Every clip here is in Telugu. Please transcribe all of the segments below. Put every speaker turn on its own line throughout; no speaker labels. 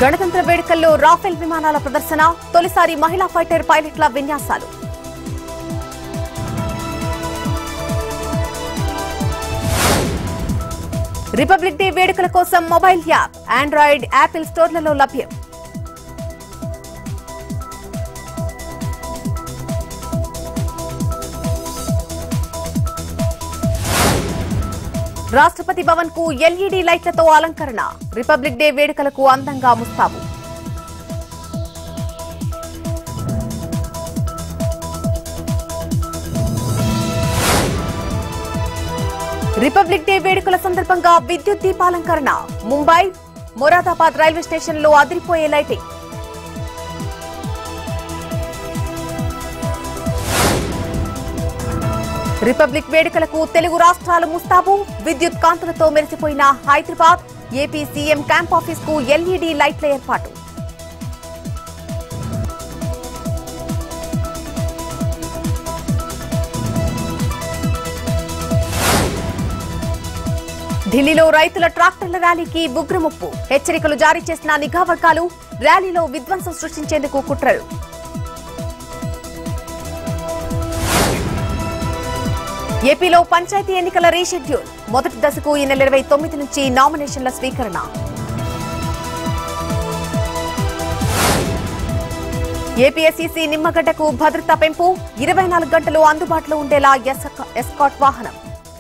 గణతంత్ర వేడుకల్లో రాఫెల్ విమానాల ప్రదర్శన తొలిసారి మహిళా ఫైటర్ పైలట్ల విన్యాసాలు రిపబ్లిక్ డే వేడుకల కోసం మొబైల్ యాప్ ఆండ్రాయిడ్ యాపిల్ స్టోర్లలో లభ్యం రాష్ట్రపతి భవన్ కు ఎల్ఈడీ లైట్లతో అలంకరణ రిపబ్లిక్ డే వేడుకలకు అందంగా ముస్తాబు రిపబ్లిక్ డే వేడుకల సందర్భంగా విద్యుత్ దీపాలంకరణ ముంబై మొరాదాబాద్ రైల్వే స్టేషన్ లో అదిరిపోయే లైటింగ్ రిపబ్లిక్ వేడుకలకు తెలుగు రాష్ట్రాలు ముస్తాబు విద్యుత్ కాంతులతో మెరిసిపోయిన Hyderabad AP CM camp office కు ఎల్ఈడీ లైట్ల ఏర్పాటు ఢిల్లీలో రైతుల ట్రాక్టర్ల ర్యాలీకి ఉగ్రముప్పు హెచ్చరికలు జారీ చేసిన నిఘా వర్గాలు ర్యాలీలో విధ్వంసం సృష్టించేందుకు కుట్రలు ఏపీలో పంచాయతీ ఎన్నికల రీషెడ్యూల్ మొదటి దశకు ఈ నెల ఇరవై తొమ్మిది నుంచి నామినేషన్ల స్వీకరణ ఏపీఎస్ఈసీ నిమ్మగడ్డకు భద్రతా పెంపు ఇరవై నాలుగు గంటలు అందుబాటులో ఉండేలా ఎస్క- ఎస్కాట్ వాహనం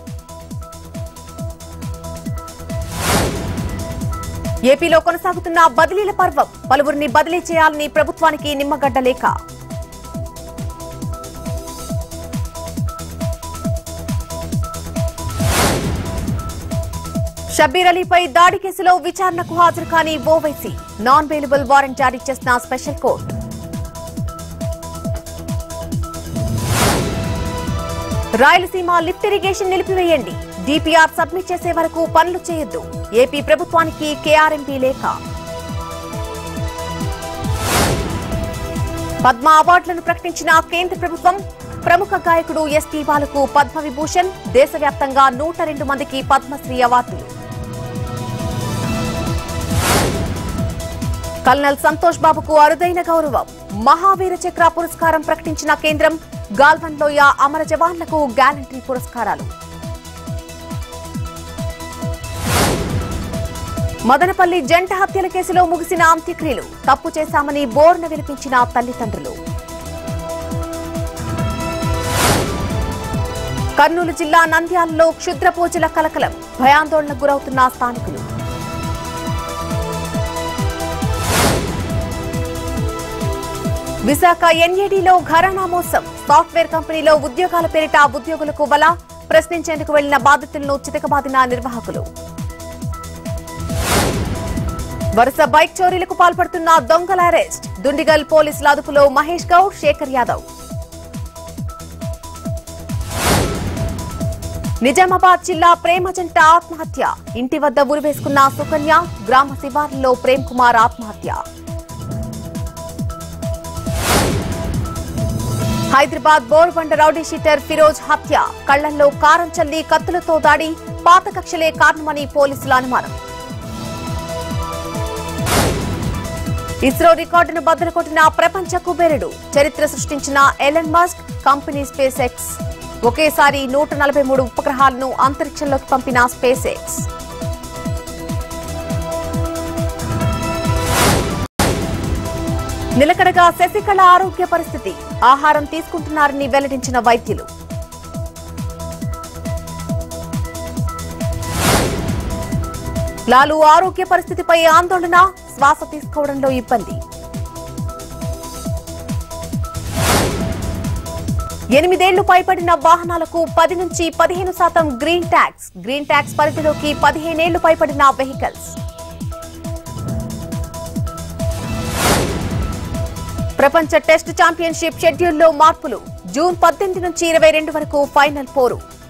ఏపీలో కొనసాగుతున్న బదిలీల పర్వం పలువురిని బదిలీ చేయాలని ప్రభుత్వానికి నిమ్మగడ్డ లేఖ షబ్బీర్ అలీపై దాడి కేసులో విచారణకు హాజరు కాని ఓవైసీ నాన్ బెయిలబుల్ వారెంట్ జారీ చేసిన special court Rayalaseema lift irrigation నిలిపివేయండి డిపిఆర్ సబ్మిట్ చేసే వరకు పనులు చేయొద్దు ఏపీ ప్రభుత్వానికి కేఆర్ఎంపీ లేఖ పద్మ అవార్డులను ప్రకటించిన కేంద్ర ప్రభుత్వం ప్రముఖ గాయకుడు ఎస్పీ బాలకు పద్మ విభూషణ్ దేశవ్యాప్తంగా నూట రెండు మందికి పద్మశ్రీ అవార్డులు కల్నల్ సంతోష్ బాబుకు అరుదైన గౌరవం మహావీర చక్ర పురస్కారం ప్రకటించిన కేంద్రం గాల్వన్ లోయ అమర జవాన్లకు గ్యాలంటరీ పురస్కారాలు మదనపల్లి జంట హత్యల కేసులో ముగిసిన అంత్యక్రియలు తప్పు చేశామని బోర్న వినిపించిన తల్లిదండ్రులు కర్నూలు జిల్లా నంద్యాలలో క్షుద్ర పూజల కలకలం భయాందోళనకు గురవుతున్న స్థానికులు విశాఖ ఎన్ఏడీలో ఘరానా మోసం సాఫ్ట్వేర్ కంపెనీలో ఉద్యోగాల పేరిట ఉద్యోగులకు బల ప్రశ్నించేందుకు వెళ్లిన బాధితులను చితకబాదిన నిర్వాహకులు వరుస బైక్ చోరీలకు పాల్పడుతున్న దొంగల అరెస్ట్ దుండిగల్ పోలీసుల అదుపులో మహేష్ గౌడ్ శేఖర్ యాదవ్ నిజామాబాద్ జిల్లా ప్రేమ జంట ఆత్మహత్య ఇంటి వద్ద ఉరివేసుకున్న సుకన్య గ్రామ శివార్లలో ప్రేమ్ కుమార్ ఆత్మహత్య హైదరాబాద్ బోర్బండ రౌడీ షీటర్ ఫిరోజ్ హత్య కళ్లల్లో కారం చల్లి కత్తులతో దాడి పాత కక్షలే కారణమని పోలీసుల అనుమానం ఇస్రో రికార్డును బద్దలు కొట్టిన ప్రపంచ కుబేరుడు చరిత్ర సృష్టించిన Elon Musk company Space X ఒకేసారి నూట నలభై మూడు ఉపగ్రహాలను అంతరిక్షంలోకి పంపిన స్పేస్ ఎక్స్ నిలకడగా శశికళ ఆరోగ్య పరిస్థితి ఆహారం తీసుకుంటున్నారని వెల్లడించిన వైద్యులు లాలు ఆరోగ్య పరిస్థితిపై ఆందోళన శ్వాస తీసుకోవడంలో ఇబ్బంది ఎనిమిదేళ్లు పైబడిన వాహనాలకు పది నుంచి పదిహేను శాతం గ్రీన్ ట్యాక్స్ గ్రీన్ ట్యాక్స్ పరిధిలోకి పదిహేనేళ్లు పైబడిన వెహికల్స్ ప్రపంచ టెస్ట్ ఛాంపియన్షిప్ షెడ్యూల్లో మార్పులు జూన్ పద్దెనిమిది నుంచి ఇరవై రెండు వరకు ఫైనల్ పోరు